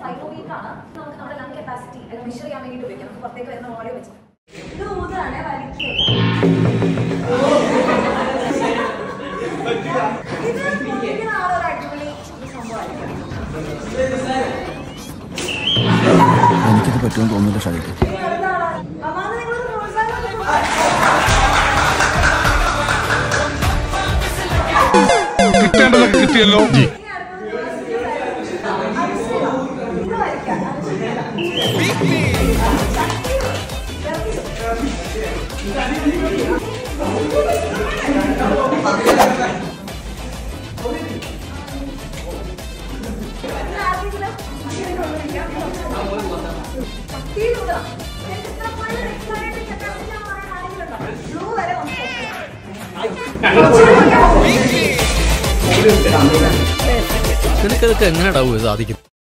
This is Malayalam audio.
സ്പൈറോ വീക്ക് ആണ് നമുക്ക് നമ്മുടെ ലങ് കപ്പാസിറ്റി അത് മെഷർ ചെയ്യാൻ വേണ്ടിയിട്ട് ഉപയോഗിക്കാം നമുക്ക് പുറത്തേക്ക് വരുന്ന ഓഡിയോ വെച്ച് ഇത് ഊതാണ് ഇത് പൊട്ടിക്കുന്ന ആളൊരു അടിപൊളി ഒരു സംഭവമായിരിക്കും എനിക്കിത് പറ്റുമെന്ന് തോന്നുന്നില്ല ഷാജിക്ക് ഇനി അടുത്ത ആളാണ്. അമ്മാന്ന് നിങ്ങളൊന്ന് പ്രോത്സാഹനം കൊടുക്കണം. കിട്ടേണ്ടതൊക്കെ കിട്ടിയല്ലോ ഇനി അടുത്തത് ഇത് വരയ്ക്കാം. അത് ശരിയല്ല. ഇത് ആർക്കെങ്കിലും അങ്ങനെ കൊണ്ടുവയ്ക്കാം. ശക്തിയിലൂടെ. എനിക്ക് ഇത്ര പോലും expired capacity ഞാൻ പറയാൻ ആരെങ്കിലും ഉണ്ടോ? Blue വരെ ഒന്ന് നിനക്കതൊക്കെ എങ്ങനെയാടാവും സാധിക്കും